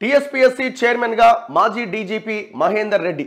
TSPSC చైర్మన్గా మాజీ DGP Mahender Reddy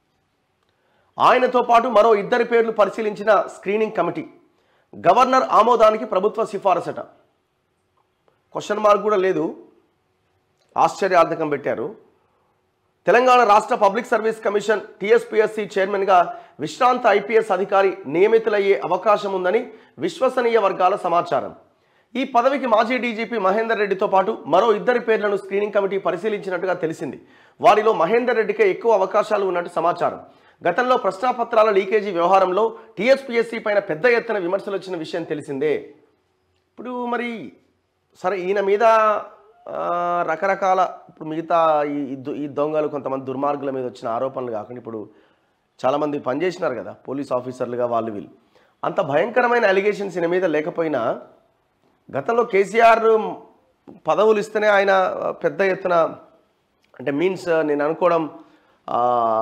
ఆయనతో పాటు మరో ఇద్దరి పేర్లు పరిశీలించిన స్క్రీనింగ్ కమిటీ గవర్నర్ ఆమోదానికి ప్రభుత్వ సిఫారసట క్వశ్చన్ మార్క్ కూడా లేదు ఆశ్చర్యార్థకం పెట్టారు తెలంగాణ రాష్ట్ర పబ్లిక్ సర్వీస్ కమిషన్ టీఎస్పీఎస్సీ చైర్మన్గా విశ్రాంత ఐపీఎస్ అధికారి నియమితులయ్యే అవకాశం ఉందని విశ్వసనీయ వర్గాల సమాచారం ఈ పదవికి మాజీ డీజీపీ మహేందర్ రెడ్డితో పాటు మరో ఇద్దరి పేర్లను స్క్రీనింగ్ కమిటీ పరిశీలించినట్టుగా తెలిసింది వారిలో మహేందర్ రెడ్డికే ఎక్కువ అవకాశాలు ఉన్నట్టు సమాచారం గతంలో ప్రశ్నాపత్రాల లీకేజీ వ్యవహారంలో టీఎస్పీఎస్సీ పైన పెద్ద ఎత్తున విమర్శలు వచ్చిన విషయం తెలిసిందే ఇప్పుడు మరి సరే ఈయన మీద ఆ, రకరకాల ఇప్పుడు మిగతా ఈ ఈ దు- ఈ దొంగలు కొంతమంది దుర్మార్గుల మీద వచ్చిన ఆరోపణలు కాకుండా ఇప్పుడు చాలామంది పనిచేసినారు కదా పోలీస్ ఆఫీసర్లుగా వాళ్ళు వీళ్ళు అంత భయంకరమైన అలిగేషన్స్ ఈయన మీద లేకపోయినా గతంలో కేసీఆర్ పదవులు ఇస్తేనే ఆయన పెద్ద ఎత్తున అంటే మీన్స్ నేను అనుకోవడం ఆ,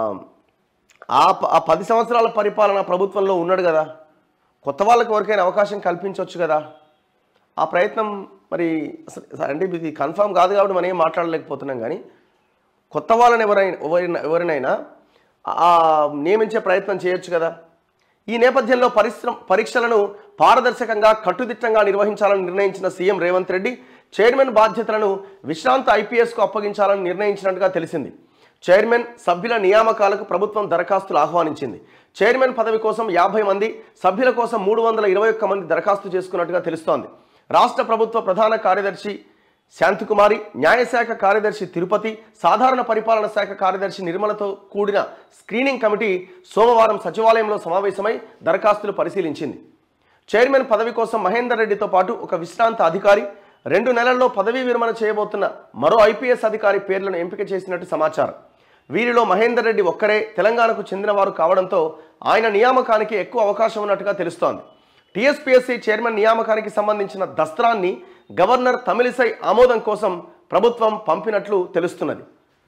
ఆ ప- ఆ పది సంవత్సరాల పరిపాలన ప్రభుత్వంలో ఉన్నాడు కదా కొత్త వాళ్ళకి ఎవరికైనా అవకాశం కల్పించవచ్చు కదా ఆ ప్రయత్నం మరి అసలు అంటే ఇది కన్ఫర్మ్ కాదు కాబట్టి మనం ఏం మాట్లాడలేకపోతున్నాం కానీ కొత్త వాళ్ళని ఎవరైనా ఎవరైనా ఎవరినైనా ఆ నియమించే ప్రయత్నం చేయొచ్చు కదా ఈ నేపథ్యంలో పరిశ్రమ పరీక్షలను పారదర్శకంగా కట్టుదిట్టంగా నిర్వహించాలని నిర్ణయించిన సీఎం రేవంత్ రెడ్డి చైర్మన్ బాధ్యతలను విశ్రాంత ఐపీఎస్కు అప్పగించాలని నిర్ణయించినట్టుగా తెలిసింది చైర్మన్ సభ్యుల నియామకాలకు ప్రభుత్వం దరఖాస్తులు ఆహ్వానించింది చైర్మన్ పదవి కోసం యాభై మంది సభ్యుల కోసం మూడు వందల ఇరవై ఒక్క మంది దరఖాస్తు చేసుకున్నట్టుగా తెలుస్తోంది రాష్ట్ర ప్రభుత్వ ప్రధాన కార్యదర్శి శాంతికుమారి న్యాయశాఖ కార్యదర్శి తిరుపతి సాధారణ పరిపాలన శాఖ కార్యదర్శి నిర్మలతో కూడిన స్క్రీనింగ్ కమిటీ సోమవారం సచివాలయంలో సమావేశమై దరఖాస్తులు పరిశీలించింది చైర్మన్ పదవి కోసం మహేందర్ రెడ్డితో పాటు ఒక విశ్రాంత అధికారి రెండు నెలల్లో పదవీ విరమణ చేయబోతున్న మరో ఐపీఎస్ అధికారి పేర్లను ఎంపిక చేసినట్టు సమాచారం వీరిలో మహేందర్ రెడ్డి ఒక్కరే తెలంగాణకు చెందినవారు కావడంతో ఆయన నియామకానికి ఎక్కువ అవకాశం ఉన్నట్టుగా తెలుస్తోంది టీఎస్పీఎస్సీ చైర్మన్ నియామకానికి సంబంధించిన దస్త్రాన్ని గవర్నర్ తమిళిసై ఆమోదం కోసం ప్రభుత్వం పంపినట్లు తెలుస్తున్నది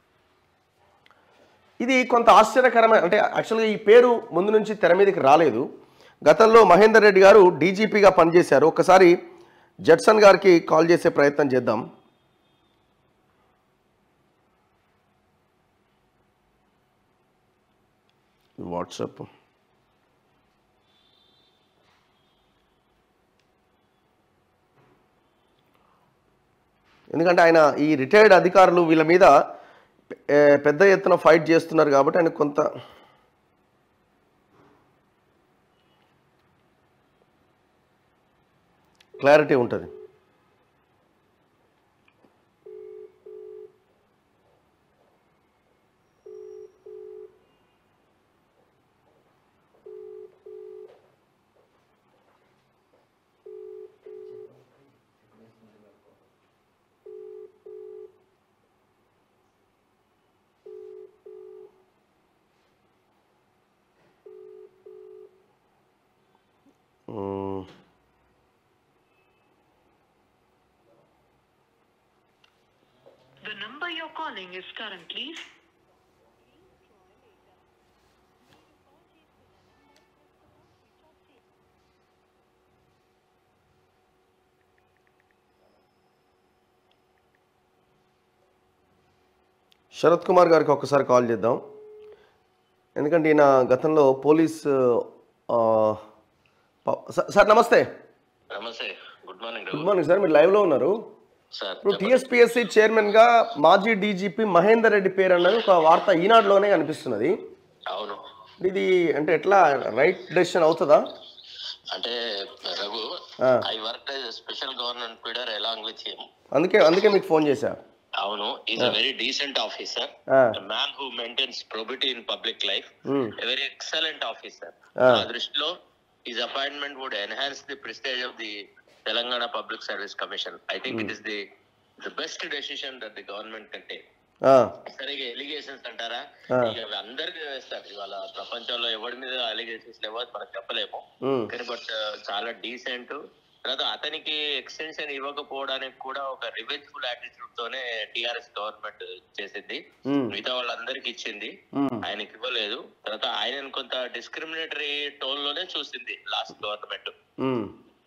ఇది కొంత ఆశ్చర్యకరమైన అంటే యాక్చువల్గా ఈ పేరు ముందు నుంచి తెర మీదకి రాలేదు గతంలో మహేందర్ రెడ్డి గారు డీజీపీగా పనిచేశారు ఒకసారి జడ్సన్ గారికి కాల్ చేసే ప్రయత్నం చేద్దాం వాట్సాప్ ఎందుకంటే ఆయన ఈ రిటైర్డ్ అధికారులు వీళ్ళ మీద ఏ, పెద్ద ఎత్తున ఫైట్ చేస్తున్నారు కాబట్టి ఆయన కొంత క్లారిటీ ఉంటుంది మ్మ్. The number you're calling is currently Sarath Kumar గారికి ఒక్కసారి కాల్ చేద్దాం ఎందుకంటే ఈయన గతంలో పోలీస్ ఆ, ప- సార్- సార్ నమస్తే నమస్తే good morning good morning sir మీరు లైవ్లో ఉన్నారు సార్ ఇప్పుడు టీఎస్పీఎస్సీ చైర్మన్గా మాజీ డీజీపీ మహేందర్ రెడ్డి పేరు అన్నది ఒక వార్త ఈనాడులోనే కనిపిస్తున్నది అవును ఇది అంటే ఎట్లా రైట్ డెసిషన్ అవుతుందా అంటే రఘు ఆ. I work special government pleader along with him అందుకే అందుకే మీకు ఫోన్ చేశా అవును is a very decent officer ah. Man who maintains probity in public life hmm. A very excellent officer ah. ఆ దృష్టిలో is appointment would enhance the prestige of the Telangana Public Service Commission I think it is the the best decision that the government can take ఆ, సరిగా allegations అంటారా ఆ. ఇక అవి అందరికీ వేస్తారు ఇవాళ ప్రపంచంలో ఎవరి మీద అలిగేషన్స్ లేవో అది మనకు చెప్పలేము మ్మ్. కానీ బట్ చాలా డీసెంట్ తర్వాత అతనికి ఎక్స్టెన్షన్ ఇవ్వకపోవడానికి కూడా ఒక రివెంజ్ఫుల్ యాటిట్యూడ్ తోనే టిఆర్ఎస్ గవర్నమెంట్ చేసింది మ్మ్. మిగతా వాళ్ళందరికి ఇచ్చింది మ్మ్. ఆయనకి ఇవ్వలేదు తర్వాత ఆయనను కొంత డిస్క్రిమినేటరీ టోన్ లోనే చూసింది లాస్ట్ గవర్నమెంట్ మ్మ్.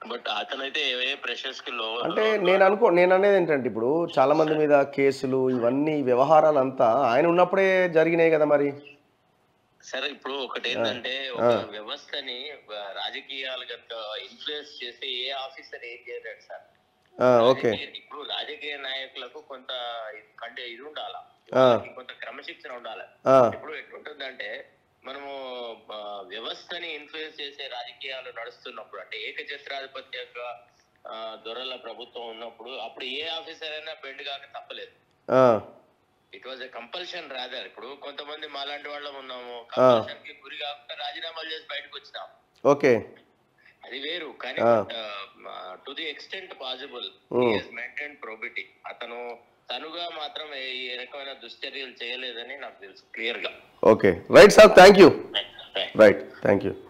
బట్ అతనైతే ఏ ప్రెషర్స్ కి లో అంటే నేను అనుకో నేను అనేది ఏంటంటే ఇప్పుడు చాలా మంది మీద కేసులు ఇవన్నీ వ్యవహారాలు అంతా ఆయన ఉన్నప్పుడే జరిగినాయి కదా మరి సరే ఇప్పుడు ఒకటి ఏంటంటే ఒక వ్యవస్థని ఆ, రాజకీయాలు కనుక ఇన్ఫ్లుయెన్స్ చేస్తే ఏ ఆఫీసర్ ఏం చేయలేడు సార్ ఆ, ఓకే రాజకీయ- ఇప్పుడు రాజకీయ నాయకులకు కొంత కంటే ఇది ఉండాలా ఆ. కొంత క్రమశిక్షణ ఉండాలి ఆ, ఇప్పుడు ఎట్లుంటుందంటే మనము ఆ, వ్యవస్థని ఇన్ఫ్లుయెన్స్ చేసే రాజకీయాలు నడుస్తున్నప్పుడు అంటే ఏకఛత్రాధిపత్యంగా ఆ, దొరల ప్రభుత్వం ఉన్నప్పుడు అప్పుడు ఏ ఆఫీసర్ అయినా బెండ్ కాక తప్పలేదు ah, it was a compulsion rather ఇప్పుడు కొంతమంది మాలాంటి వాళ్ళం ఉన్నాము కంపల్షన్ కి గురి కాకుండా రాజీనామాలు చేసి బయటకు వచ్చినాం ఓకే అది వేరు కానీ to the extent possible maintain probity అతను తనుగా మాత్రం ఏ ఏ రకమైన దుశ్చర్యలు చేయలేదని నాకు తెలుసు క్లియర్ గా okay right sir thank you right thank you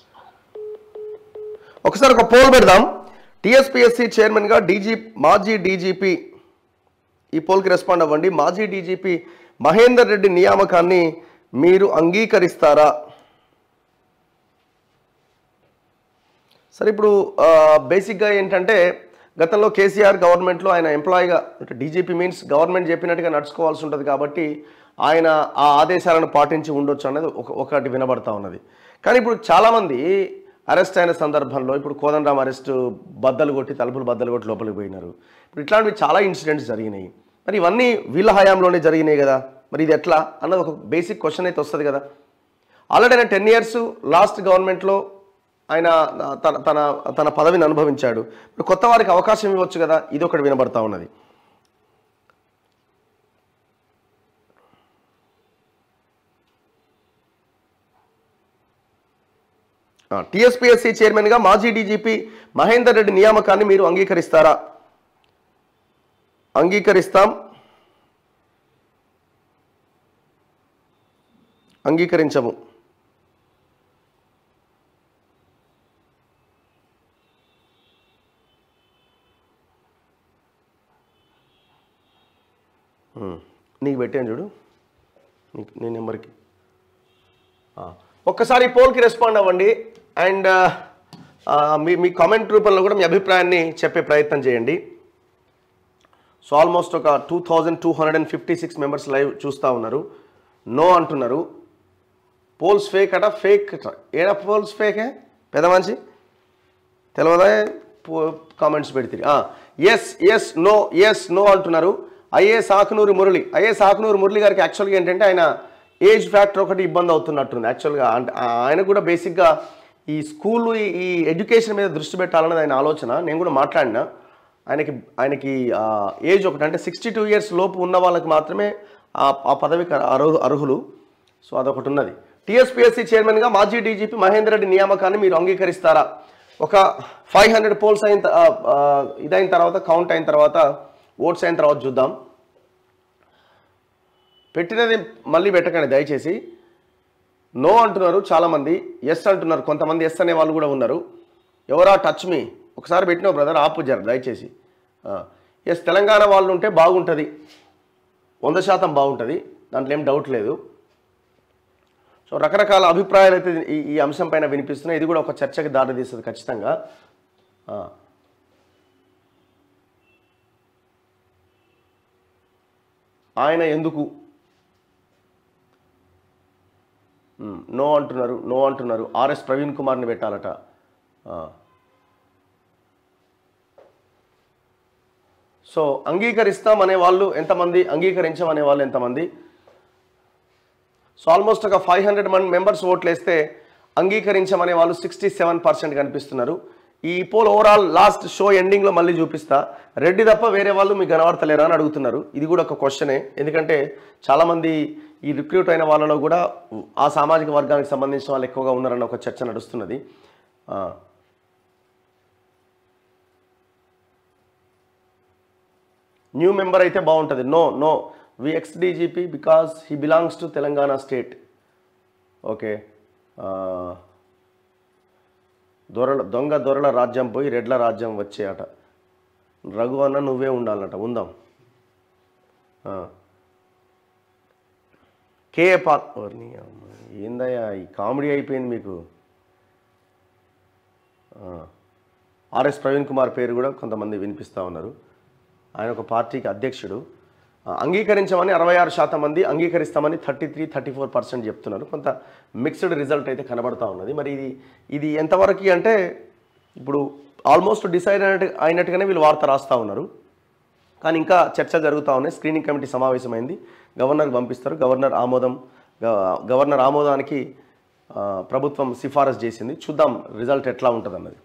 ఒకసారి ఒక పోల్ పెడదాం టిఎస్పిఎస్సి చైర్మన్గా డీజీ మాజీ డీజీపీ ఈ పోల్కి రెస్పాండ్ అవ్వండి మాజీ డీజీపీ మహేందర్ రెడ్డి నియామకాన్ని మీరు అంగీకరిస్తారా సరే ఇప్పుడు ఆ, బేసిక్గా ఏంటంటే గతంలో కేసీఆర్ గవర్నమెంట్లో ఆయన ఎంప్లాయీగా అంటే డీజీపీ మీన్స్ గవర్నమెంట్ చెప్పినట్టుగా నడుచుకోవాల్సి ఉంటుంది కాబట్టి ఆయన ఆ ఆదేశాలను పాటించి ఉండొచ్చు అనేది ఒక ఒకటి వినబడతా ఉన్నది కానీ ఇప్పుడు చాలామంది అరెస్ట్ అయిన సందర్భంలో ఇప్పుడు కోదండరామ్ అరెస్ట్ బద్దలు కొట్టి తలుపులు బద్దలు కొట్టి లోపలికి పోయినారు ఇప్పుడు ఇట్లాంటివి చాలా ఇన్సిడెంట్స్ జరిగినాయి మరి ఇవన్నీ వీళ్ళ హయాంలోనే జరిగినాయి కదా మరి ఇది ఎట్లా అన్నది ఒక బేసిక్ క్వశ్చన్ అయితే వస్తుంది కదా ఆల్రెడీ ఆయన టెన్ ఇయర్స్ లాస్ట్ గవర్నమెంట్లో ఆయన తన తన తన పదవిని అనుభవించాడు ఇప్పుడు కొత్త వారికి అవకాశం ఇవ్వచ్చు కదా ఇది ఒకటి వినబడతా ఉన్నది టిఎస్పిఎస్సి చైర్మన్గా మాజీ డీజీపీ మహేందర్ రెడ్డి నియామకాన్ని మీరు అంగీకరిస్తారా అంగీకరిస్తాం అంగీకరించము ఉమ్. నీకు పెట్టాను చూడు నీకు నీ నెంబర్కి ఆ. ఒక్కసారి ఈ పోల్కి రెస్పాండ్ అవ్వండి అండ్ మీ మీ కామెంట్ రూపంలో కూడా మీ అభిప్రాయాన్ని చెప్పే ప్రయత్నం చేయండి సో ఆల్మోస్ట్ ఒక two thousand two hundred and fifty six members live చూస్తూ ఉన్నారు నో అంటున్నారు పోల్స్ ఫేక్ అట ఫేక్ అట ఏడా పోల్స్ ఫేకే పెద్ద మనిషి తెలియదా కామెంట్స్ పెడితే yes yes no yes no అంటున్నారు ఐఏఎస్ ఆకునూరు మురళి ఐఏఎస్ ఆకునూరు మురళి గారికి యాక్చువల్గా ఏంటంటే ఆయన ఏజ్ ఫ్యాక్టర్ ఒకటి ఇబ్బంది అవుతున్నట్టుంది యాక్చువల్గా అంటే ఆయన కూడా బేసిక్గా ఈ స్కూల్ ఈ ఎడ్యుకేషన్ మీద దృష్టి పెట్టాలన్నది ఆయన ఆలోచన నేను కూడా మాట్లాడినా ఆయనకి ఆయనకి ఏజ్ ఒకటి అంటే సిక్స్టీ టూ ఇయర్స్ లోపు ఉన్న వాళ్ళకి మాత్రమే ఆ ఆ పదవికి అర్హు అర్హులు సో అదొకటి ఉన్నది టీఎస్పీఎస్సీ చైర్మన్గా మాజీ డీజీపీ మహేందర్ రెడ్డి నియామకాన్ని మీరు అంగీకరిస్తారా ఒక ఫైవ్ హండ్రెడ్ పోల్స్ అయిన త- ఆ, ఆ, ఇదైన తర్వాత కౌంట్ అయిన తర్వాత ఓట్స్ అయిన తర్వాత చూద్దాం పెట్టినది మళ్ళీ పెట్టకండి దయచేసి నో అంటున్నారు చాలామంది ఎస్ అంటున్నారు కొంతమంది ఎస్ అనే వాళ్ళు కూడా ఉన్నారు ఎవరా టచ్ మీ ఒకసారి పెట్టినావు బ్రదర్ ఆపు జర దయచేసి ఎస్ తెలంగాణ వాళ్ళు ఉంటే బాగుంటుంది వంద శాతం బాగుంటుంది దాంట్లో ఏం డౌట్ లేదు సో రకరకాల అభిప్రాయాలు అయితే ఈ ఈ అంశం పైన వినిపిస్తున్నాయి ఇది కూడా ఒక చర్చకి దారితీస్తుంది ఖచ్చితంగా ఆ. ఆయన ఎందుకు మ్, నో అంటున్నారు నో అంటున్నారు ఆర్ఎస్ ప్రవీణ్ కుమార్ని పెట్టాలట ఆ. సో అంగీకరిస్తాం అనే వాళ్ళు ఎంతమంది అంగీకరించమనే వాళ్ళు ఎంతమంది సో ఆల్మోస్ట్ ఒక ఫైవ్ హండ్రెడ్ మంది మెంబర్స్ ఓట్లు వేస్తే అంగీకరించమనే వాళ్ళు సిక్స్టీ సెవెన్ పర్సెంట్ కనిపిస్తున్నారు ఈ పోల్ ఓవరాల్ లాస్ట్ షో ఎండింగ్లో మళ్ళీ చూపిస్తా రెడ్డి తప్ప వేరే వాళ్ళు మీకు కనబడతలేరా అని అడుగుతున్నారు ఇది కూడా ఒక క్వశ్చనే ఎందుకంటే చాలామంది ఈ రిక్రూట్ అయిన వాళ్ళలో కూడా ఆ సామాజిక వర్గానికి సంబంధించిన వాళ్ళు ఎక్కువగా ఉన్నారన్న ఒక చర్చ నడుస్తున్నది ఆ. న్యూ మెంబర్ అయితే బాగుంటుంది no no we ex DGP because he belongs to Telangana state okay దొరల దొంగ దొరల రాజ్యం పోయి రెడ్ల రాజ్యం వచ్చే అట రఘు అన్న నువ్వే ఉండాలట ఉందాం ఆ. కేఏ పాల్ ఓర్ని అమ్మ, ఏందయ్యా ఈ కామెడీ అయిపోయింది మీకు ఆ. ఆర్ఎస్ ప్రవీణ్ కుమార్ పేరు కూడా కొంతమంది వినిపిస్తూ ఉన్నారు ఆయన ఒక పార్టీకి అధ్యక్షుడు ఆ, అంగీకరించమని అరవై ఆరు శాతం మంది అంగీకరిస్తామని thirty three thirty four percent చెప్తున్నారు కొంత మిక్స్డ్ రిజల్ట్ అయితే కనబడతా ఉన్నది మరి ఇది ఇది ఎంతవరకు అంటే ఇప్పుడు ఆల్మోస్ట్ డిసైడ్ అయినట్టు అయినట్టుగానే వీళ్ళు వార్త రాస్తూ ఉన్నారు కానీ ఇంకా చర్చ జరుగుతూ ఉన్నాయి స్క్రీనింగ్ కమిటీ సమావేశమైంది గవర్నర్కి పంపిస్తారు గవర్నర్ ఆమోదం గ- గవర్నర్ ఆమోదానికి ఆ, ప్రభుత్వం సిఫారసు చేసింది చూద్దాం రిజల్ట్ ఎట్లా ఉంటుంది అన్నది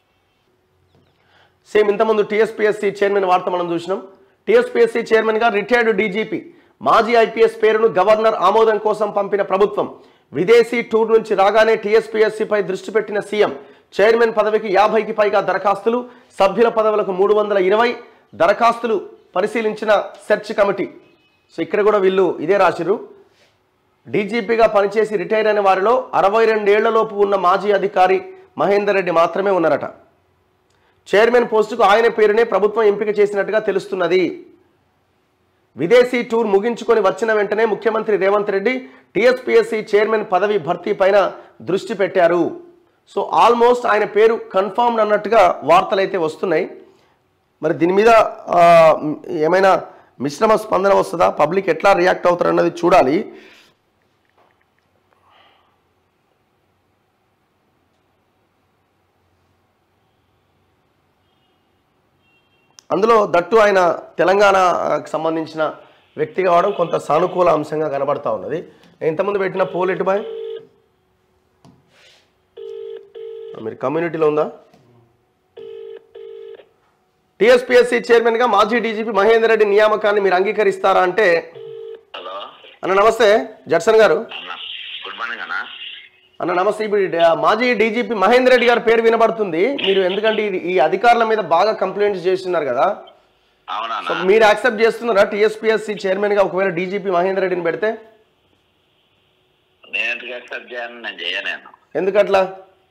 సేమ్ ఇంతకుముందు టీఎస్పీఎస్సీ చైర్మన్ వార్త మనం చూసినాం టీఎస్పీఎస్సీ చైర్మన్గా రిటైర్డ్ డీజీపీ మాజీ ఐపీఎస్ పేరును గవర్నర్ ఆమోదం కోసం పంపిన ప్రభుత్వం విదేశీ టూర్ నుంచి రాగానే టీఎస్పీఎస్సీపై దృష్టి పెట్టిన సీఎం చైర్మన్ పదవికి యాభైకి పైగా దరఖాస్తులు సభ్యుల పదవులకు మూడు వందల ఇరవై దరఖాస్తులు పరిశీలించిన సెర్చ్ కమిటీ సో ఇక్కడ కూడా వీళ్ళు ఇదే రాసిరు డీజీపీగా పనిచేసి రిటైర్ అయిన వారిలో అరవై రెండేళ్లలోపు ఉన్న మాజీ అధికారి మహేందర్ రెడ్డి మాత్రమే ఉన్నారట చైర్మన్ పోస్టుకు ఆయన పేరునే ప్రభుత్వం ఎంపిక చేసినట్టుగా తెలుస్తున్నది విదేశీ టూర్ ముగించుకొని వచ్చిన వెంటనే ముఖ్యమంత్రి రేవంత్ రెడ్డి టీఎస్పీఎస్సీ చైర్మన్ పదవి భర్తీ పైన దృష్టి పెట్టారు సో ఆల్మోస్ట్ ఆయన పేరు కన్ఫర్మ్డ్ అన్నట్టుగా వార్తలు అయితే వస్తున్నాయి మరి దీని మీద ఆ, ఏమైనా మిశ్రమ స్పందన వస్తుందా పబ్లిక్ ఎట్లా రియాక్ట్ అవుతారు అన్నది చూడాలి అందులో దట్టు ఆయన తెలంగాణకు సంబంధించిన వ్యక్తి కావడం కొంత సానుకూల అంశంగా కనబడతా ఉన్నది నేను ఇంతకుముందు పెట్టిన పోల్ ఎటు బాయ్ మీరు కమ్యూనిటీలో ఉందా టీఎస్పీఎస్సీ చైర్మన్గా మాజీ డీజీపీ మహేందర్ రెడ్డి నియామకాన్ని మీరు అంగీకరిస్తారా అంటే హలో అన్న నమస్తే జడ్సన్ గారు అన్న గుడ్ మార్నింగ్ అన్న అన్న నమస్తే ఇప్పుడు ఈ డ- మాజీ డీజీపీ మహేందర్ రెడ్డి గారి పేరు వినబడుతుంది మీరు ఎందుకంటే ఇది- ఈ అధికారుల మీద బాగా కంప్లైంట్స్ చేస్తున్నారు కదా అవునా సో మీరు యాక్సెప్ట్ చేస్తున్నారా టీఎస్పీఎస్సీ చైర్మన్గా ఒకవేళ డీజీపీ మహేందర్ రెడ్డిని పెడితే నేను ఎందుకు యాక్సెప్ట్ చేయను నేను చేయలేను ఎందుకట్లా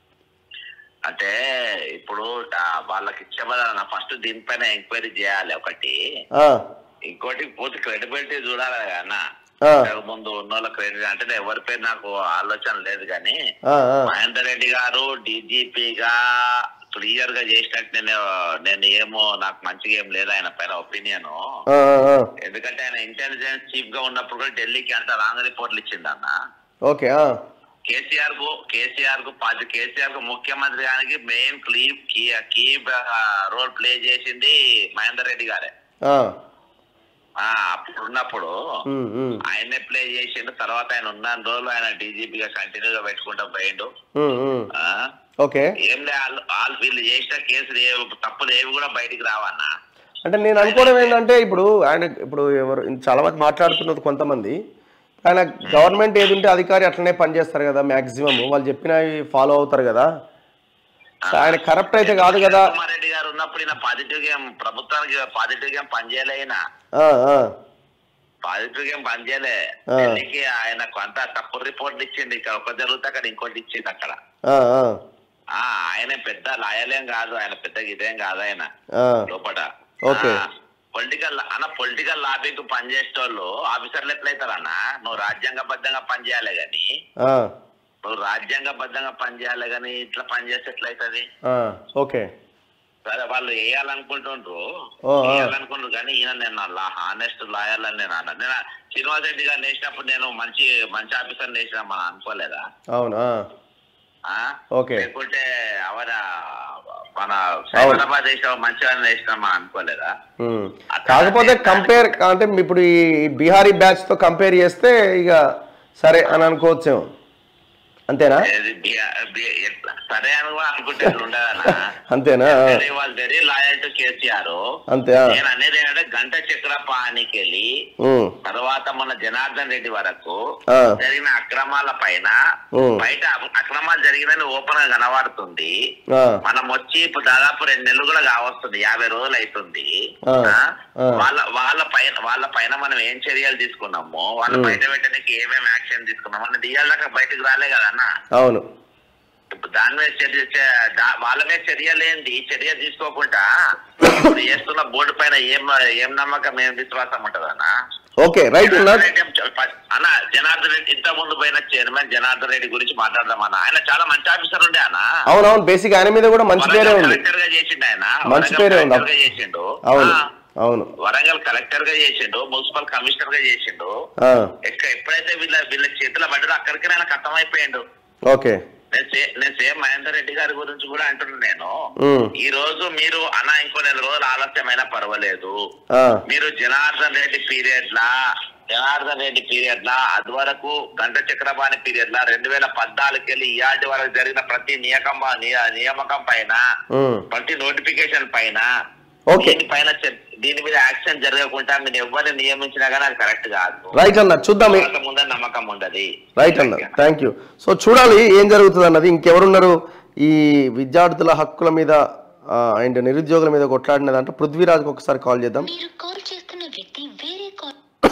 అంటే ఇప్పుడు ఆ వాళ్ళకి ఇచ్చే బదులు ఫస్ట్ దీనిపైన ఎంక్వైరీ చేయాలి ఒకటి ఆ, ఇంకోటి పూర్తి క్రెడిబిలిటీ చూడాలి కదా అన్న ఆ, ఇంతకు ముందు ఉన్న వాళ్ళ క్రెడిట్ అంటే నేను ఎవరి పేరు నాకు ఆలోచన లేదు కానీ ఆ, ఆ, మహేందర్ రెడ్డి గారు డీజీపీగా క్లియర్ గా చేసినట్టు నేను నేను ఏమో నాకు మంచిగా ఏం లేదు ఆయన పైన ఒపీనియన్ ఆ, ఆ, ఎందుకంటే ఆయన ఇంటెలిజెన్స్ చీఫ్ గా ఉన్నప్పుడు కూడా ఢిల్లీకి అంత రాంగ్ రిపోర్ట్లు ఇచ్చిండు అన్న ఓకే ఆ, కేసీఆర్ కు కేసీఆర్ కు పది కేసీఆర్ కు ముఖ్యమంత్రి గారికి మెయిన్ క్లీ కీ కీ రోల్ ప్లే చేసింది మహేందర్ రెడ్డి గారే ఆ, ఆ అప్పుడు ఉన్నప్పుడు ఉమ్, ఉమ్, ఆయన్నే ప్లే చేసిండు తర్వాత ఆయన ఉన్న రోజులు ఆయన డీజీపీగా కంటిన్యూగా పెట్టుకుంటూ పోయిండు ఉమ్, ఉమ్. ఆ, ఓకే ఏం లే వాళ్ళు వాళ్ళు వీళ్ళు చేసిన కేసులు ఏ తప్పులు ఏవి కూడా బయటికి రావన్నా అంటే నేను అనుకోవడం ఏంటంటే ఇప్పుడు ఆయన ఇప్పుడు ఎవరు చాలా మంది మాట్లాడుతున్నది కొంతమంది ఆయన గవర్నమెంట్ ఏది ఉంటే అధికారి అట్లనే పనిచేస్తారు కదా మాక్సిమం వాళ్ళు చెప్పినవి ఫాలో అవుతారు కదా సో ఆయన కరప్ట్ అయితే కాదు కదా కుమార్ రెడ్డి గారు ఉన్నప్పుడు ఈయన పాజిటివ్ గేమ్ ప్రభుత్వానికి పాజిటివ్ గేమ్ పనిచేయలే ఈయన ఆ, ఆ, పాజిటివ్ గేమ్ పనిచేయలే ఆ. ఢిల్లీకి ఆయన కొంత తప్పు రిపోర్ట్లు ఇచ్చిండు ఇక్కడ ఒక జరుగుతే అక్కడ ఇంకోటి ఇచ్చిండు అక్కడ ఆ, ఆ, ఆ ఆయన పెద్ద లాయలేం కాదు ఆయన పెద్ద ఇదేం కాదు ఆయన ఆ, లోపల ఓకే. పొలిటికల్ అన్న పొలిటికల్ లాబీకి పనిచేసేటోళ్ళు ఆఫీసర్లు ఎట్లయితారన్న నువ్వు రాజ్యాంగబద్ధంగా పనిచేయాలి గాని ఆ, నువ్వు రాజ్యాంగబద్ధంగా పనిచేయాలి గాని ఇట్లా పనిచేస్తే ఎట్లయితది ఆ, ఓకే సరే వాళ్ళు వేయాలనుకుంటుండ్రు ఓ, ఆ. వేయాలనుకుంటారు కానీ ఈయన నేను హానెస్ట్ లాయర్ అని నేను అన్నా నేను శ్రీనివాస్ రెడ్డి గారు వేసినప్పుడు నేను మంచి మంచి ఆఫీసర్ వేసిన మనం అనుకోలేదా అవునా ఆ? ఓకే. లేకుంటే అవన మన సైబరాబాద్ వేసిన మంచిగా వేసిన మనం అనుకోలేదా ఉమ్. కాకపోతే కంపేర్ అంటే ఇప్పుడు ఈ బీహారీ బ్యాచ్ తో కంపేర్ చేస్తే ఇక సరే అని అనుకోవచ్చేమో అంతేనా ఏది బి- బి- ఎట్లా? సరే అని కూడా అనుకుంటే ఉండదన్న అంతేనా వాళ్ళు వెరీ లాయల్ టు కేసీఆర్ అంతే ఆ. నేను అనేది ఏంటంటే గంట చక్ర పానికి వెళ్ళి ఉమ్, తర్వాత మన జనార్దన్ రెడ్డి వరకు ఆ, జరిగిన అక్రమాల పైన ఉమ్, బయట అక్రమాలు జరిగినని ఓపెన్ గా కనబడుతుంది ఆ, మనం వచ్చి ఇప్పుడు దాదాపు రెండు నెలలు కూడా కావస్తుంది యాభై రోజులు అవుతుంది ఆ, ఆ? ఆ. వాళ్ళ వాళ్ళ పైన వాళ్ళ పైన మనం ఏం చర్యలు తీసుకున్నామో వాళ్ళ బయట పెట్టడానికి ఏమేమి యాక్షన్ తీసుకున్నామో అన్నది ఇవాళ దాకా బయటకు రాలే కదన్న అవును ఇప్పుడు దాని మీద చర్య చే- దా- వాళ్ళ మీద చర్య లేనిది చర్య తీసుకోకుండా ఇప్పుడు చేస్తున్న బోర్డు పైన ఏం ఏం నమ్మకం ఏం విశ్వాసం ఉంటదన్న ఓకే రైట్ అన్న జనార్దన్ రెడ్డి ఏం చెప్ప- అన్న జనార్దన్ రెడ్డి ఇంత ముందు పోయిన చైర్మన్ జనార్దన్ రెడ్డి గురించి మాట్లాడదామన్న ఆయన చాలా మంచి ఆఫీసర్ ఉండే అన్న అవునవును బేసిక్ ఆయన మీద కూడా మంచి పేరే ఉంది కలెక్టర్ గా చేసిండు ఆయన మంచి వరంగల్ పేరే ఉంది. కలెక్టర్ గా చేసిండు అవును ఆ, అవును వరంగల్ కలెక్టర్ గా చేసిండు మున్సిపల్ కమిషనర్ గా చేసిండు ఆ, ఎక్క- ఎప్పుడైతే వీళ్ళ వీళ్ళ చేతిలో పడ్డారో అక్కడికి ఆయన అర్థమైపోయిండు ఓకే నేను సే- నేను సేమ్ మహేందర్ రెడ్డి గారి గురించి కూడా అంటున్నాను నేను ఉమ్, ఈ రోజు మీరు అన్న ఇంకో నెల రోజులు ఆలస్యమైనా పర్వాలేదు ఆ, మీరు జనార్దన్ రెడ్డి పీరియడ్ లా జనార్దన్ రెడ్డి పీరియడ్ లా అది వరకు గంట చక్రపాణి పీరియడ్ లా రెండు వేల పద్నాలుగుకి వెళ్ళి ఇయాటి వరకు జరిగిన ప్రతి నియకం నియ- నియామకం పైన ఉమ్, ప్రతి నోటిఫికేషన్ పైన ఓకే. దీని పైన చె- దీని మీద యాక్షన్ జరగకుండా మీరు ఎవరిని నియమించినా కానీ అది కరెక్ట్ కాదు రైట్ అన్న చూద్దాం ఏ- నమ్మకం ఉందని నమ్మకం ఉండదు రైట్ అన్న థ్యాంక్ యూ సో చూడాలి ఏం జరుగుతుంది అన్నది ఇంకెవరున్నారు ఈ విద్యార్థుల హక్కుల మీద అండ్ నిరుద్యోగుల మీద కొట్లాడినదంటే పృథ్వీరాజ్కి ఒకసారి కాల్ చేద్దాం మీరు కాల్ చేస్తున్న వ్యక్తి వేరే కాల్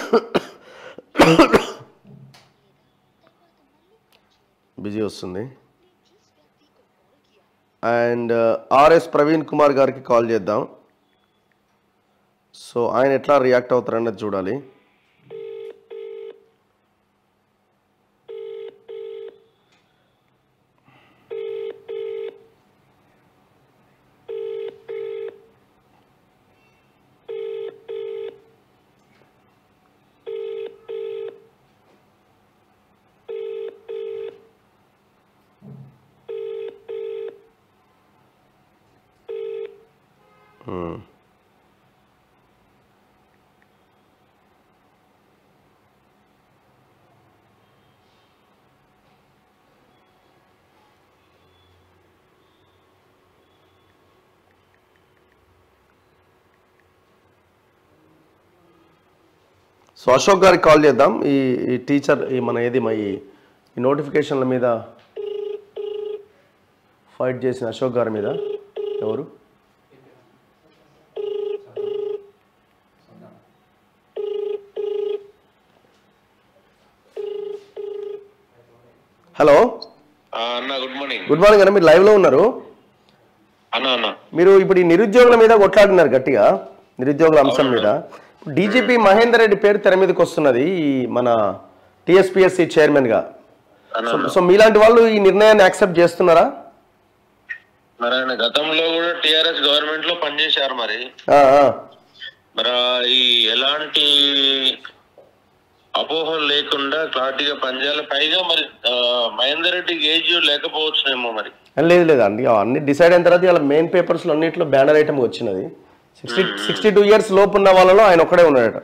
బిజీ వస్తుంది అండ్ ఆర్ఎస్ ప్రవీణ్ కుమార్ గారికి కాల్ చేద్దాం సో ఆయన ఎట్లా రియాక్ట్ అవుతారన్నది చూడాలి Hmm. సో అశోక్ గారికి కాల్ చేద్దాం ఈ ఈ టీచర్ ఈ మన ఏది మా ఈ ఈ నోటిఫికేషన్ల మీద ఫైట్ చేసిన అశోక్ గారి మీద ఎవరు హలో అన్న గుడ్ మార్నింగ్ గుడ్ మార్నింగ్ అన్న మీరు లైవ్లో ఉన్నారు అన్న అన్న మీరు ఇప్పుడు ఈ నిరుద్యోగుల మీద కొట్లాడినారు గట్టిగా నిరుద్యోగుల అంశం మీద డీజీపీ మహేందర్ రెడ్డి పేరు తెర మీదకి వస్తున్నది ఈ మన టిఎస్పిఎస్సి చైర్మన్ గా అన్న సో- సో మీలాంటి వాళ్ళు ఈ నిర్ణయాన్ని యాక్సెప్ట్ చేస్తున్నారా మరి ఆయన గతంలో కూడా టిఆర్ఎస్ గవర్నమెంట్ లో పనిచేశారు మరి ఆ, ఆ. మరి ఆ ఈ ఎలాంటి అపోహలు లేకుండా క్లారిటీగా పనిచేయాలి పైగా మరి ఆ, మహేందర్ రెడ్డికి ఏజ్ లేకపోవచ్చునేమో మరి లేదు లేదు అండి అన్ని డిసైడ్ అయిన తర్వాత ఇలా మెయిన్ పేపర్స్లో అన్నింటిలో బ్యానర్ ఐటమ్ వచ్చినది సిక్స్టీ సిక్స్టీ టూ ఇయర్స్ లోపు ఉన్న వాళ్ళలో ఆయన ఒక్కడే ఉన్నాడట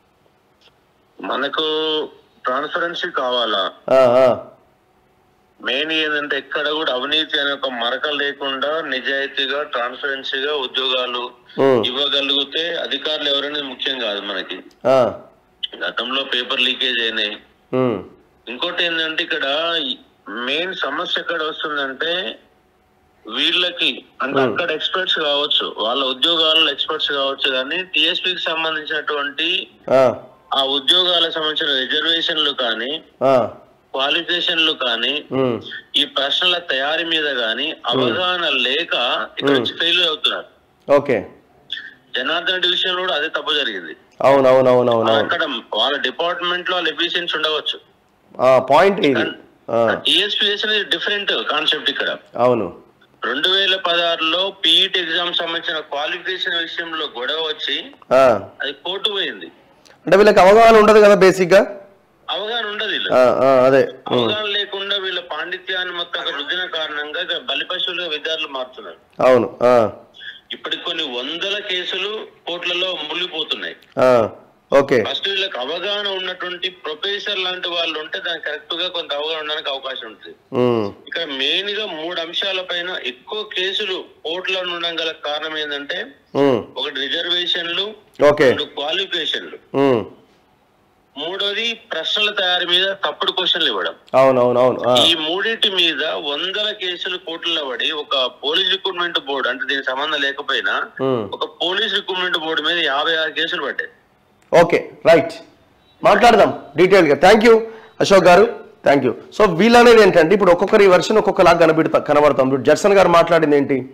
మనకు ట్రాన్స్పరెన్సీ కావాలా ఆ, ఆ. మెయిన్ ఏంటంటే ఎక్కడ కూడా అవినీతి అనే ఒక మరక లేకుండా నిజాయితీగా ట్రాన్స్పరెన్సీగా ఉద్యోగాలు ఉమ్, ఇవ్వగలిగితే అధికారులు ఎవరనేది ముఖ్యం కాదు మనకి ఆ, గతంలో పేపర్ లీకేజ్ అయినాయి ఉమ్, ఇంకోటి ఏంటంటే ఇక్కడ మెయిన్ సమస్య ఎక్కడ వస్తుందంటే వీళ్ళకి అంటే అక్కడ ఎక్స్పర్ట్స్ కావచ్చు వాళ్ళ ఉద్యోగాలలో ఎక్స్పర్ట్స్ కావచ్చు కానీ టిఎస్పికి సంబంధించినటువంటి ఆ, ఆ ఉద్యోగాలకు సంబంధించిన రిజర్వేషన్లు కానీ ఆ, క్వాలిఫికేషన్లు కానీ ఉమ్, ఈ ప్రశ్నల తయారీ మీద కానీ అవగాహన లేక ఇక్కడ వచ్చి ఫెయిల్ అవుతున్నారు ఓకే జనార్దన్ రెడ్డి విషయంలో కూడా అదే తప్పు జరిగింది అవును అవును అవును అవును అవును అక్కడ వాళ్ళ డిపార్ట్మెంట్ లో వాళ్ళ ఎఫిషియన్స్ ఉండవచ్చు పాయింట్ ఇది ఆ, టీఎస్పీఎస్ అనేది డిఫరెంట్ కాన్సెప్ట్ ఇక్కడ అవును రెండు వేల పదహారులో పీఈటీ ఎగ్జామ్ సంబంధించిన క్వాలిఫికేషన్ విషయంలో గొడవ వచ్చి ఆ. అది కోర్టు పోయింది అంటే వీళ్ళకి అవగాహన ఉండదు కదా బేసిక్గా అవగాహన ఉండదు వీళ్ళు ఆ, ఆ, అదే ఉమ్, అవగాహన లేకుండా వీళ్ళ పాండిత్యాన్ని మొత్తం అక్కడ రుద్దిన కారణంగా ఇక బలి పశువులుగా విద్యార్థులు మారుతున్నారు అవును ఆ, ఇప్పటికి కొన్ని వందల కేసులు కోర్టులలో మునిగిపోతున్నాయి ఆ, ఓకే ఫస్ట్ వీళ్ళకి అవగాహన ఉన్నటువంటి ప్రొఫెసర్ లాంటి వాళ్ళు ఉంటే దానికి కరెక్ట్ గా కొంత అవగాహన ఉండడానికి అవకాశం ఉంటుంది ఉమ్, ఇక్కడ మెయిన్ గా మూడు అంశాల పైన ఎక్కువ కేసులు కోర్టులో ఉండడం గల కారణం ఏంటంటే ఉమ్, ఒకటి రిజర్వేషన్లు ఓకే రెండు క్వాలిఫికేషన్లు ఉమ్, మూడోది ప్రశ్నల తయారీ మీద తప్పుడు క్వశ్చన్లు ఇవ్వడం అవును అవును అవును ఆ, ఈ మూడింటి మీద వందల కేసులు కోర్టులో పడి ఒక పోలీస్ రిక్రూట్మెంట్ బోర్డు అంటే దీనికి సంబంధం లేకపోయినా ఉమ్, ఒక పోలీస్ రిక్రూట్మెంట్ బోర్డు మీద యాభై ఆరు కేసులు పడ్డాయి ఓకే రైట్ మాట్లాడదాం డీటెయిల్గా థ్యాంక్ యూ అశోక్ గారు థ్యాంక్ యూ సో వీళ్ళనేది ఏంటంటే ఇప్పుడు ఒక్కొక్కరి వర్షన్ ఒక్కొక్కలాగా కనబెడతా కనబడతాం ఇప్పుడు జడ్సన్ గారు మాట్లాడింది ఏంటి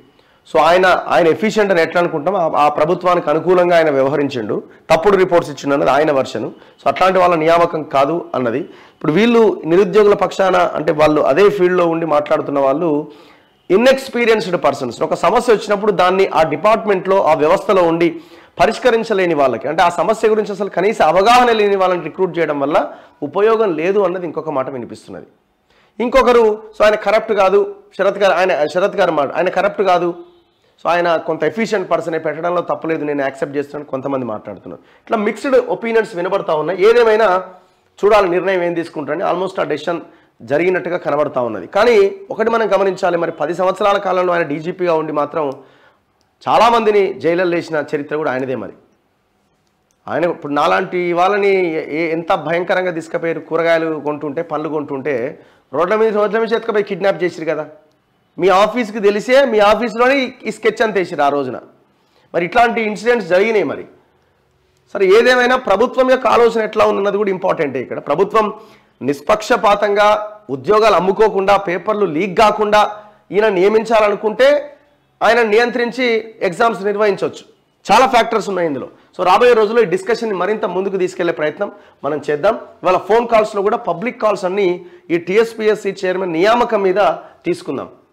సో ఆయన ఆయన ఎఫిషియెంట్ అని ఎట్లా అనుకుంటాం ఆ- ఆ ప్రభుత్వానికి అనుకూలంగా ఆయన వ్యవహరించిండు తప్పుడు రిపోర్ట్స్ ఇచ్చిండు అన్నది ఆయన వర్షను సో అట్లాంటి వాళ్ళ నియామకం కాదు అన్నది ఇప్పుడు వీళ్ళు నిరుద్యోగుల పక్షాన అంటే వాళ్ళు అదే ఫీల్డ్లో ఉండి మాట్లాడుతున్న వాళ్ళు ఇన్ఎక్స్పీరియన్స్డ్ పర్సన్స్ ఒక సమస్య వచ్చినప్పుడు దాన్ని ఆ డిపార్ట్మెంట్లో ఆ వ్యవస్థలో ఉండి పరిష్కరించలేని వాళ్ళకి అంటే ఆ సమస్య గురించి అసలు కనీస అవగాహన లేని వాళ్ళని రిక్రూట్ చేయడం వల్ల ఉపయోగం లేదు అన్నది ఇంకొక మాట వినిపిస్తున్నది ఇంకొకరు సో ఆయన కరప్ట్ కాదు శరత్ గారు ఆయన శరత్ గారు మాట ఆయన కరప్ట్ కాదు సో ఆయన కొంత ఎఫిషియెంట్ పర్సనే పెట్టడంలో తప్పలేదు నేను యాక్సెప్ట్ చేస్తున్నాను కొంతమంది మాట్లాడుతున్నారు ఇట్లా మిక్స్డ్ ఒపీనియన్స్ వినబడతా ఉన్నాయి ఏదేమైనా చూడాలి నిర్ణయం ఏం తీసుకుంటారని ఆల్మోస్ట్ ఆ డెసిషన్ జరిగినట్టుగా కనబడతా ఉన్నది కానీ ఒకటి మనం గమనించాలి మరి పది సంవత్సరాల కాలంలో ఆయన డీజీపీగా ఉండి మాత్రం చాలామందిని జైల్లో వేసిన చరిత్ర కూడా ఆయనదే మరి ఆయన ఇప్పుడు నాలాంటి వాళ్ళని ఏ- ఎంత భయంకరంగా తీసుకుపోయారు కూరగాయలు కొంటుంటే పండ్లు కొంటుంటే రోడ్ల మీద రోడ్ల మీద ఎత్తుకుపోయి కిడ్నాప్ చేసిరు కదా మీ ఆఫీస్కి తెలిసే మీ ఆఫీస్లోనే ఈ- ఈ స్కెచ్ అంత వేసిరు ఆ రోజున మరి ఇట్లాంటి ఇన్సిడెంట్స్ జరిగినాయి మరి సరే ఏదేమైనా ప్రభుత్వం యొక్క ఆలోచన ఎట్లా ఉందన్నది కూడా ఇంపార్టెంటే ఇక్కడ ప్రభుత్వం నిష్పక్షపాతంగా ఉద్యోగాలు అమ్ముకోకుండా పేపర్లు లీక్ కాకుండా ఈయన నియమించాలనుకుంటే ఆయన నియంత్రించి ఎగ్జామ్స్ నిర్వహించవచ్చు చాలా ఫ్యాక్టర్స్ ఉన్నాయి ఇందులో సో రాబోయే రోజుల్లో ఈ డిస్కషన్ మరింత ముందుకు తీసుకెళ్లే ప్రయత్నం మనం చేద్దాం ఇవాళ ఫోన్ కాల్స్లో కూడా పబ్లిక్ కాల్స్ అన్ని ఈ టీఎస్పీఎస్సీ చైర్మన్ నియామకం మీద తీసుకుందాం